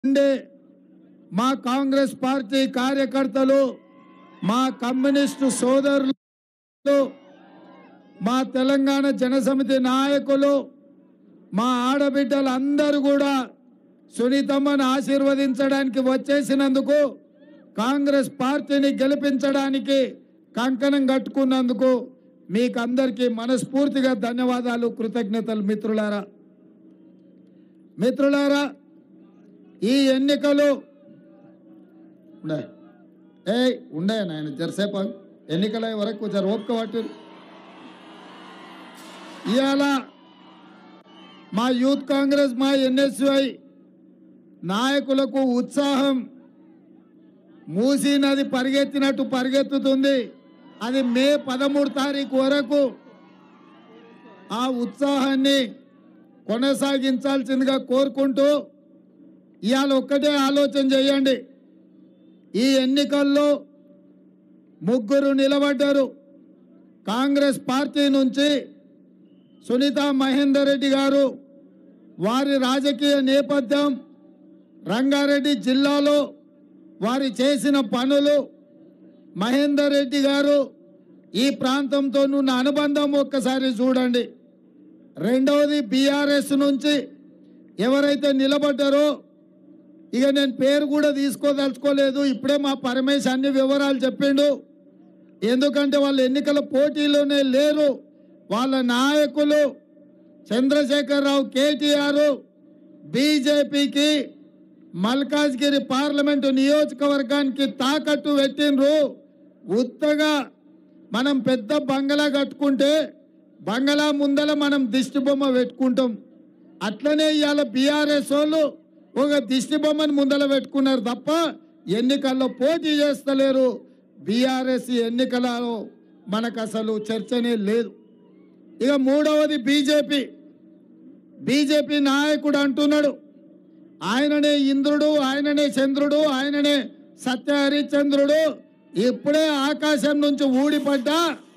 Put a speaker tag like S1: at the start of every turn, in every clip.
S1: ఉండే మా కాంగ్రెస్ పార్టీ కార్యకర్తలు మా కమ్యూనిస్టు సోదరులు మా తెలంగాణ జనసమితి నాయకులు మా ఆడబిడ్డలందరూ కూడా సునీతమ్మను ఆశీర్వదించడానికి వచ్చేసినందుకు కాంగ్రెస్ పార్టీని గెలిపించడానికి కంకణం కట్టుకున్నందుకు మీకు అందరికీ మనస్ఫూర్తిగా ధన్యవాదాలు కృతజ్ఞతలు మిత్రులారా మిత్రులారా ఈ ఎన్నికలు ఉండే ఏ ఉండే నాయన జరసేపు ఆగు. ఎన్నికల వరకు జర ఓపిక పట్టు ఇవాళ మా యూత్ కాంగ్రెస్ మా ఎన్ఎస్యుఐ నాయకులకు ఉత్సాహం మూసీ నది పరిగెత్తినట్టు పరిగెత్తుతుంది అది మే పదమూడు తారీఖు వరకు ఆ ఉత్సాహాన్ని కొనసాగించాల్సిందిగా కోరుకుంటూ ఇవాళ ఒక్కటే ఆలోచన చేయండి ఈ ఎన్నికల్లో ముగ్గురు నిలబడ్డారు కాంగ్రెస్ పార్టీ నుంచి సునీత మహేందర్ రెడ్డి గారు వారి రాజకీయ నేపథ్యం రంగారెడ్డి జిల్లాలో వారి చేసిన పనులు మహేందర్ రెడ్డి గారు ఈ ప్రాంతంతో ఉన్న అనుబంధం ఒక్కసారి చూడండి రెండవది బీఆర్ఎస్ నుంచి ఎవరైతే నిలబడ్డారో ఇక నేను పేరు కూడా తీసుకోదలుచుకోలేదు ఇప్పుడే మా పరమేశ్ అన్ని వివరాలు చెప్పిండు ఎందుకంటే వాళ్ళు ఎన్నికల పోటీలోనే లేరు వాళ్ళ నాయకులు చంద్రశేఖరరావు కేటీఆర్ బీజేపీకి మల్కాజ్గిరి పార్లమెంటు నియోజకవర్గానికి తాకట్టు పెట్టిండ్రు ఉత్తగా మనం పెద్ద బంగళా కట్టుకుంటే బంగళా ముందల మనం దిష్టి బొమ్మ పెట్టుకుంటాం అట్లనే ఇవాళ బీఆర్ఎస్ వాళ్ళు ఒక దిష్టి బొమ్మను ముందల పెట్టుకున్నారు తప్ప ఎన్నికల్లో పోటీ చేస్తలేరు బీఆర్ఎస్ ఎన్నికలలో మనకు అసలు చర్చనే లేదు ఇక మూడవది బీజేపీ బీజేపీ నాయకుడు అంటున్నాడు ఆయననే ఇంద్రుడు ఆయననే చంద్రుడు ఆయననే సత్య హరిశ్చంద్రుడు ఇప్పుడే ఆకాశం నుంచి ఊడిపడ్డా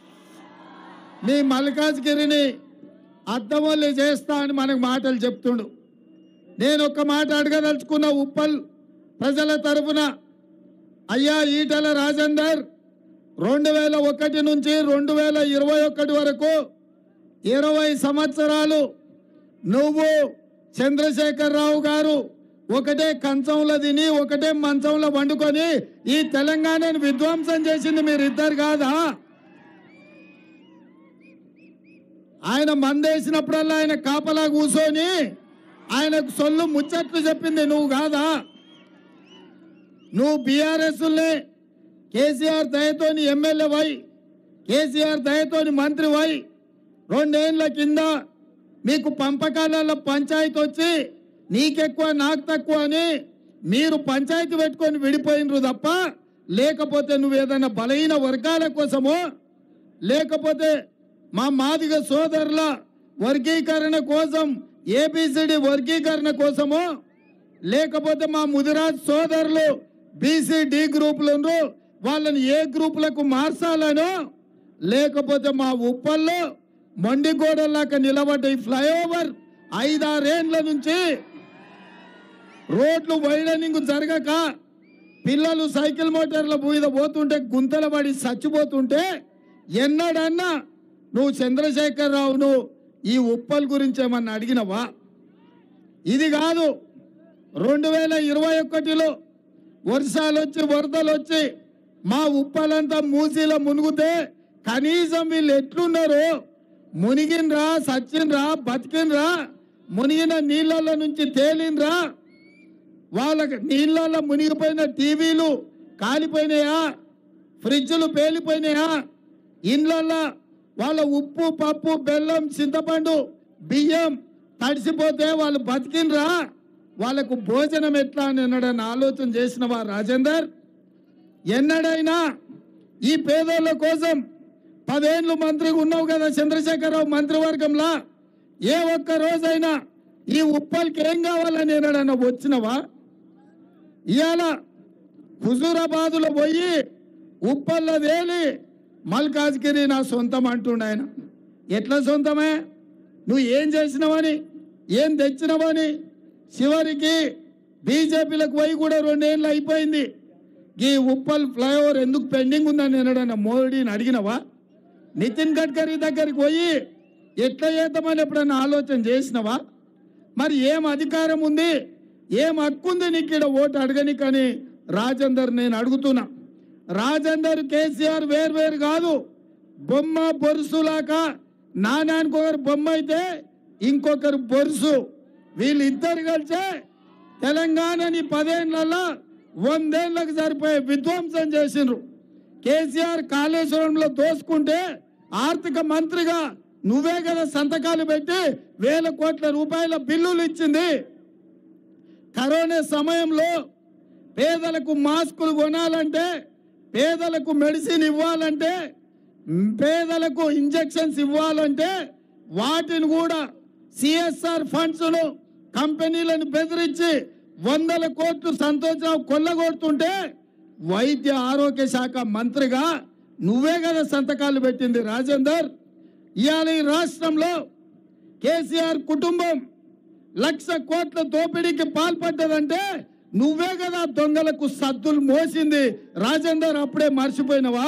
S1: మీ మల్కాజ్గిరిని అద్దమల్లి చేస్తా అని మనకు మాటలు చెప్తుండు నేను ఒక్క మాట అడగదలుచుకున్న ఉప్పల్ ప్రజల తరఫున అయ్యా ఈటల రాజేందర్ రెండు వేల ఒకటి నుంచి రెండు వేల ఇరవై ఒకటి వరకు ఇరవై సంవత్సరాలు నువ్వు చంద్రశేఖరరావు గారు ఒకటే కంచంలో తిని ఒకటే మంచంలో వండుకొని ఈ తెలంగాణను విధ్వంసం చేసింది మీరిద్దరు కాదా ఆయన మందేసినప్పుడల్లా ఆయన కాపలా కూర్చొని ఆయనకు సొల్లు ముచ్చట్లు చెప్పింది నువ్వు కాదా నువ్వు బీఆర్ఎస్లే కేసీఆర్ దయతోని ఎమ్మెల్యే వై కేసీఆర్ దయతోని మంత్రి వై రెండేళ్ల కింద మీకు పంపకాలలో పంచాయతీ వచ్చి నీకెక్కువ నాకు తక్కువ అని మీరు పంచాయతీ పెట్టుకొని విడిపోయినరు తప్ప లేకపోతే నువ్వు ఏదైనా బలహీన వర్గాల కోసమో లేకపోతే మా మాదిగ సోదరుల వర్గీకరణ కోసం ఏబిసిడి వర్గీకరణ కోసమో లేకపోతే మా ముదిరాజ్ సోదరులు బీసీ డి గ్రూపులను వాళ్ళని ఏ గ్రూపులకు మార్చాలనో లేకపోతే మా ఉప్పల్లో మొండిగోడలాక నిలబడ్డ ఈ ఫ్లైఓవర్ ఐదారేండ్ల నుంచి రోడ్లు వైడనింగ్ జరగక పిల్లలు సైకిల్ మోటార్ల మీద పోతుంటే గుంతల పడి చచ్చిపోతుంటే ఎన్నడన్నా నువ్వు చంద్రశేఖరరావును ఈ ఉప్పల్ గురించి ఏమన్నా అడిగినవా ఇది కాదు రెండు వేల ఇరవై ఒకటిలో వర్షాలు వచ్చి వరదలు వచ్చి మా ఉప్పలంతా మూసీలో మునుగుతే కనీసం వీళ్ళు ఎట్లున్నారు మునిగినరా సచ్చినరా బతికినరా మునిగిన నీళ్ళల్లో నుంచి తేలినరా వాళ్ళకి నీళ్ళల్లో మునిగిపోయిన టీవీలు కాలిపోయినాయా ఫ్రిడ్జ్లు పేలిపోయినాయా ఇండ్లల్లో వాళ్ళ ఉప్పు పప్పు బెల్లం చింతపండు బియ్యం తడిసిపోతే వాళ్ళు బతికినరా వాళ్ళకు భోజనం ఎట్లా అని ఎన్నడని ఆలోచన చేసినవా రాజేందర్ ఎన్నడైనా ఈ పేదోళ్ళ కోసం పదేళ్ళు మంత్రిగా ఉన్నావు కదా చంద్రశేఖరరావు మంత్రివర్గంలో ఏ ఒక్క రోజైనా ఈ ఉప్పల్కి ఏం కావాలని ఎన్నడన్నా వచ్చినవా ఇవాళ హుజూరాబాదులో పోయి ఉప్పల్లో వేలి మల్కాజ్గిరి నా సొంతం అంటుండు ఆయన ఎట్లా సొంతమే నువ్వు ఏం చేసినావని ఏం తెచ్చినావని చివరికి బీజేపీలకు పోయి కూడా రెండేళ్ళు అయిపోయింది ఈ ఉప్పల్ ఫ్లైఓవర్ ఎందుకు పెండింగ్ ఉందని ఎన్నడన్నా మోడీని అడిగినవా నితిన్ గడ్కరీ దగ్గరికి పోయి ఎట్లా చేద్దామని ఎప్పుడన్నా ఆలోచన చేసినవా మరి ఏం అధికారం ఉంది ఏం హక్కు ఉంది నీకు ఇక్కడ ఓటు అడగని కానీ రాజేందర్ నేను అడుగుతున్నా రాజేందర్ కేసీఆర్ వేరు కాదు బొమ్మ బొరుసులాగా నానానికి ఒకరు బొమ్మ అయితే ఇంకొకరు బొరుసు వీళ్ళిద్దరు కలిసే తెలంగాణని పదేళ్లలో వందేళ్లకు సరిపోయే విధ్వంసం చేసిండ్రు కేసీఆర్ కాళేశ్వరంలో దోసుకుంటే ఆర్థిక మంత్రిగా నువ్వే కదా సంతకాలు పెట్టి వేల కోట్ల రూపాయల బిల్లులు ఇచ్చింది కరోనా సమయంలో పేదలకు మాస్కులు కొనాలంటే పేదలకు మెడిసిన్ ఇవ్వాలంటే మ్, పేదలకు ఇంజెక్షన్స్ ఇవ్వాలంటే వాటిని కూడా సిఎస్ఆర్ ఫండ్స్ను కంపెనీలను బెదిరించి వందల కోట్లు సంతోషం కొల్లగొడుతుంటే వైద్య ఆరోగ్య శాఖ మంత్రిగా నువ్వే కదా సంతకాలు పెట్టింది రాజేందర్ ఇవాళ ఈ రాష్ట్రంలో కేసీఆర్ కుటుంబం లక్ష కోట్ల దోపిడీకి పాల్పడ్డదంటే నువ్వే కదా దొంగలకు సద్దులు మోసింది రాజేందర్ అప్పుడే మర్చిపోయినవా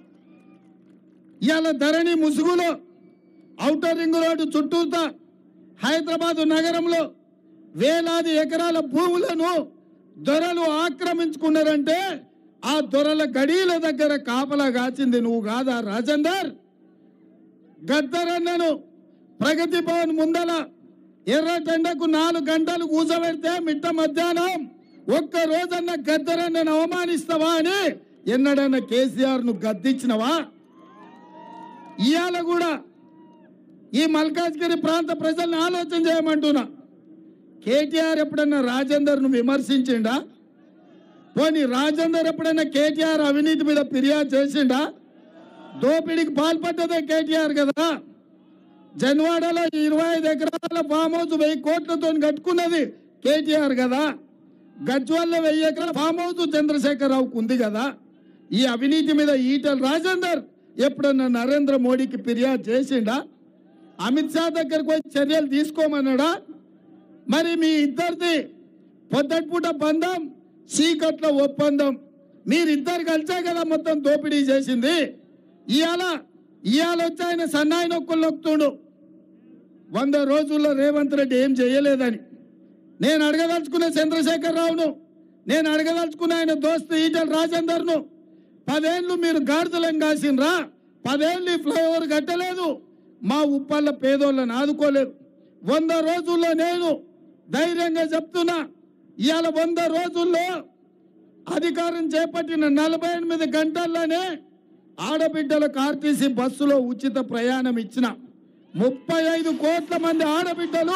S1: ఇవాళ ధరణి ముసుగులో ఔటర్ రింగ్ రోడ్డు చుట్టూతా హైదరాబాద్ నగరంలో వేలాది ఎకరాల భూములను దొరలు ఆక్రమించుకున్నారంటే ఆ దొరల గడీల దగ్గర కాపలా కాచింది నువ్వు కాదా రాజేందర్ గద్దరన్నను ప్రగతి భవన్ ముందల ఎర్రటెండకు నాలుగు గంటలు కూసబెడితే మిట్ట మధ్యాహ్నం ఒక్క రోజన్న గద్దరన్నను అవమానిస్తావా అని ఎన్నడన్నా కేసీఆర్ ను గద్దించినవా ఇవాళ కూడా ఈ మల్కాజ్గిరి ప్రాంత ప్రజల్ని ఆలోచన చేయమంటున్నా కేటీఆర్ ఎప్పుడన్నా రాజేందర్ ను విమర్శించిండా పోనీ రాజేందర్ ఎప్పుడన్నా కేటీఆర్ అవినీతి మీద ఫిర్యాదు చేసిండా దోపిడీకి పాల్పడ్డదే కేటీఆర్ కదా జన్వాడలో ఇరవై ఐదు ఎకరాల ఫామ్ హౌస్ వెయ్యి కోట్లతో కట్టుకున్నది కేటీఆర్ కదా గజ్వల్లో వెయ్యి ఎకరాల ఫామ్ హౌస్ చంద్రశేఖరరావుకు ఉంది కదా ఈ అవినీతి మీద ఈటల రాజేందర్ ఎప్పుడన్నా నరేంద్ర మోడీకి ఫిర్యాదు చేసిండా అమిత్ షా దగ్గరకు వచ్చి చర్యలు తీసుకోమన్నాడా మరి మీ ఇద్దరిది పొద్దటిపూట బంధం చీకట్ల ఒప్పందం మీరిద్దరు కలిసే కదా మొత్తం దోపిడీ చేసింది ఇవాళ ఇవాళ వచ్చి ఆయన సన్నాయి నొక్కులు నొక్కుతుండు వంద రోజుల్లో రేవంత్ రెడ్డి ఏం చేయలేదని నేను అడగదలుచుకున్న చంద్రశేఖర్ రావును నేను అడగదలుచుకున్న ఆయన దోస్తు ఈటల రాజేందర్ను పదేళ్ళు మీరు గాడిదలం కాసిండ్రా పదేళ్ళు ఈ ఫ్లైఓవర్ కట్టలేదు మా ఉప్పల్ల పేదోళ్ళని ఆదుకోలేదు వంద రోజుల్లో నేను ధైర్యంగా చెప్తున్నా ఇవాళ వంద రోజుల్లో అధికారం చేపట్టిన నలభై ఎనిమిది గంటల్లోనే ఆడబిడ్డలకు ఆర్టీసీ బస్సులో ఉచిత ప్రయాణం ఇచ్చిన ముప్పై ఐదు కోట్ల మంది ఆడబిడ్డలు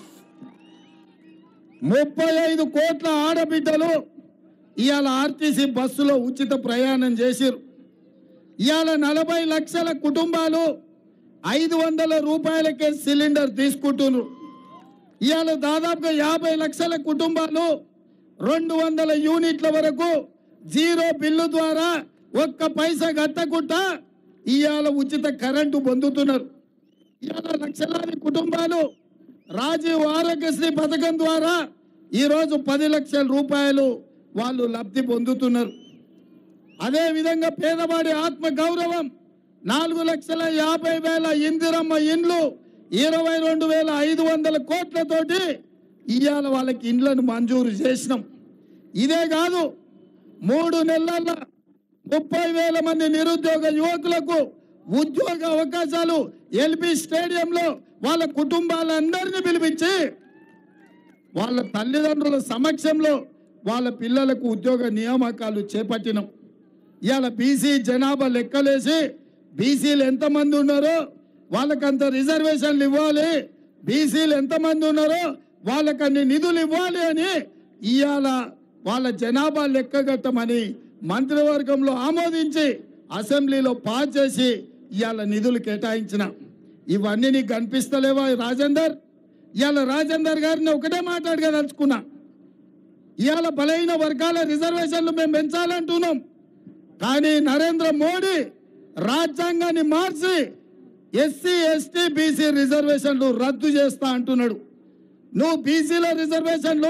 S1: ముప్పై ఐదు కోట్ల ఆడబిడ్డలు ఇవాళ ఆర్టీసీ బస్సులో ఉచిత ప్రయాణం చేసిరు ఇవాళ నలభై లక్షల కుటుంబాలు ఐదు వందల రూపాయలకే సిలిండర్ తీసుకుంటున్నారు ఇవాళ దాదాపుగా యాభై లక్షల కుటుంబాలు రెండు వందల యూనిట్ల వరకు జీరో బిల్లు ద్వారా ఒక్క పైసా కట్టకుండా ఇవాళ ఉచిత కరెంటు పొందుతున్నారు ఇవాళ లక్షలాది కుటుంబాలు రాజీవ్ ఆరోగ్యశ్రీ పథకం ద్వారా ఈరోజు పది లక్షల రూపాయలు వాళ్ళు లబ్ధి పొందుతున్నారు అదే విధంగా పేదవాడి ఆత్మ గౌరవం నాలుగు లక్షల యాభై వేల ఇందిరమ్మ ఇండ్లు ఇరవై రెండు వేల ఐదు వందల కోట్లతోటి ఇవాళ వాళ్ళకి ఇండ్లను మంజూరు చేసినాం ఇదే కాదు మూడు నెలల ముప్పై వేల మంది నిరుద్యోగ యువకులకు ఉద్యోగ అవకాశాలు ఎల్బి స్టేడియంలో వాళ్ళ కుటుంబాలందరినీ పిలిపించి వాళ్ళ తల్లిదండ్రుల సమక్షంలో వాళ్ళ పిల్లలకు ఉద్యోగ నియామకాలు చేపట్టినాం ఇవాళ బీసీ జనాభా లెక్కలేసి బీసీలు ఎంతమంది ఉన్నారో వాళ్ళకంత రిజర్వేషన్లు ఇవ్వాలి బీసీలు ఎంతమంది ఉన్నారో వాళ్ళకి అన్ని నిధులు ఇవ్వాలి అని ఇవాళ వాళ్ళ జనాభా లెక్కగట్టమని మంత్రివర్గంలో ఆమోదించి అసెంబ్లీలో పాస్ చేసి ఇవాళ నిధులు కేటాయించిన ఇవన్నీ నీకు కనిపిస్తలేవా రాజేందర్ ఇవాళ రాజేందర్ గారిని ఒకటే మాట్లాడగదలుచుకున్నా ఇవాళ బలైన వర్గాల రిజర్వేషన్లు మేము పెంచాలంటున్నాం కానీ నరేంద్ర మోడీ రాజ్యాంగాన్ని మార్చి ఎస్సీ ఎస్టీ బీసీ రిజర్వేషన్లు రద్దు చేస్తా అంటున్నాడు నువ్వు బీసీల రిజర్వేషన్లు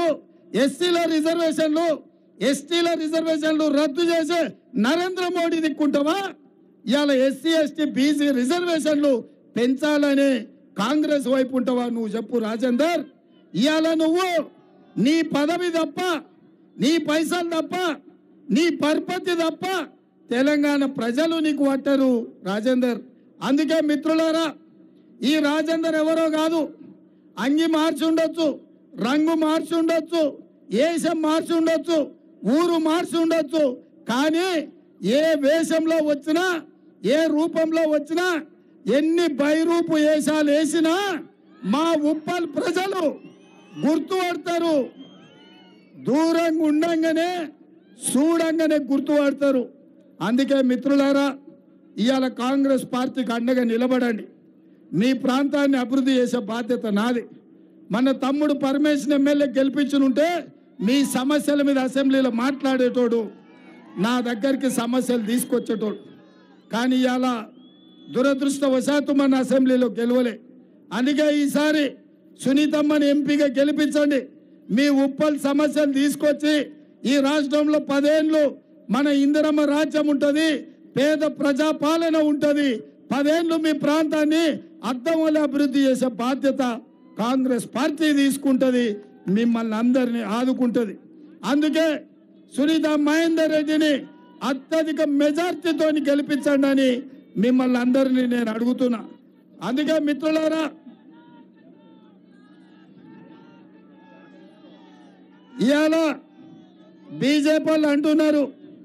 S1: ఎస్సీల రిజర్వేషన్లు ఎస్టీల రిజర్వేషన్లు రద్దు చేసి నరేంద్ర మోడీ దిక్కుంటావా ఇవాళ ఎస్సీ ఎస్టీ బీసీ రిజర్వేషన్లు పెంచాలని కాంగ్రెస్ వైపు ఉంటావా నువ్వు చెప్పు రాజేందర్ ఇవాళ నువ్వు నీ పదవి తప్ప నీ పైసలు తప్ప నీ పరపతి తప్ప తెలంగాణ ప్రజలు నీకు పట్టరు రాజేందర్ అందుకే మిత్రులారా ఈ రాజేందర్ ఎవరో కాదు అంగి మార్చి ఉండొచ్చు రంగు మార్చి ఉండొచ్చు వేషం మార్చి ఉండొచ్చు ఊరు మార్చి ఉండొచ్చు కానీ ఏ వేషంలో వచ్చినా ఏ రూపంలో వచ్చినా ఎన్ని బైరూపు వేషాలు వేసినా మా ఉప్పల్ ప్రజలు గుర్తుపడతారు దూరంగా ఉండంగానే చూడంగానే గుర్తుపడతారు అందుకే మిత్రులారా ఇవాళ కాంగ్రెస్ పార్టీకి అండగా నిలబడండి మీ ప్రాంతాన్ని అభివృద్ధి చేసే బాధ్యత నాది మన తమ్ముడు పరమేశ్వర ఎమ్మెల్యే గెలిపించునుంటే మీ సమస్యల మీద అసెంబ్లీలో మాట్లాడేటోడు నా దగ్గరికి సమస్యలు తీసుకొచ్చేటోడు కానీ ఇవాళ దురదృష్టవశాత్తు మన అసెంబ్లీలో గెలవలే అందుకే ఈసారి సునీతమ్మని ఎంపీగా గెలిపించండి మీ ఉప్పల్ సమస్యలు తీసుకొచ్చి ఈ రాష్ట్రంలో పదేళ్ళు మన ఇందిరమ్మ రాజ్యం ఉంటుంది పేద ప్రజాపాలన ఉంటుంది పదేళ్ళు మీ ప్రాంతాన్ని అర్థం వల్ల అభివృద్ధి చేసే బాధ్యత కాంగ్రెస్ పార్టీ తీసుకుంటుంది మిమ్మల్ని అందరినీ ఆదుకుంటుంది అందుకే సునీత మహేందర్ రెడ్డిని అత్యధిక మెజార్టీతో గెలిపించండి అని మిమ్మల్ని అందరినీ నేను అడుగుతున్నా అందుకే మిత్రులారా ఇవాళ బీజేపీ వాళ్ళు అంటున్నారు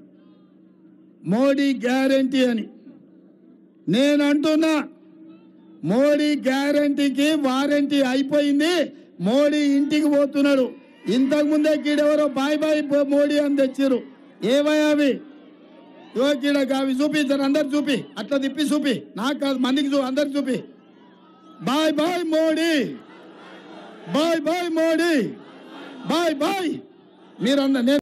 S1: మోడీ గ్యారంటీ అని నేను అంటున్నా మోడీ గ్యారంటీకి వారంటీ అయిపోయింది మోడీ ఇంటికి పోతున్నాడు ఇంతకు ముందే కీడెవరో బాయ్ బాయ్ బో- మోడీ అని తెచ్చారు ఏవయ్యా అవి ఇగో కీడ అవి చూపించారు అందరు చూపి అట్లా తిప్పి చూపి నాకు కాదు మందికి చూ అందరికి చూపి bye bye Modi bye bye Modi bye bye మీరన్న నేను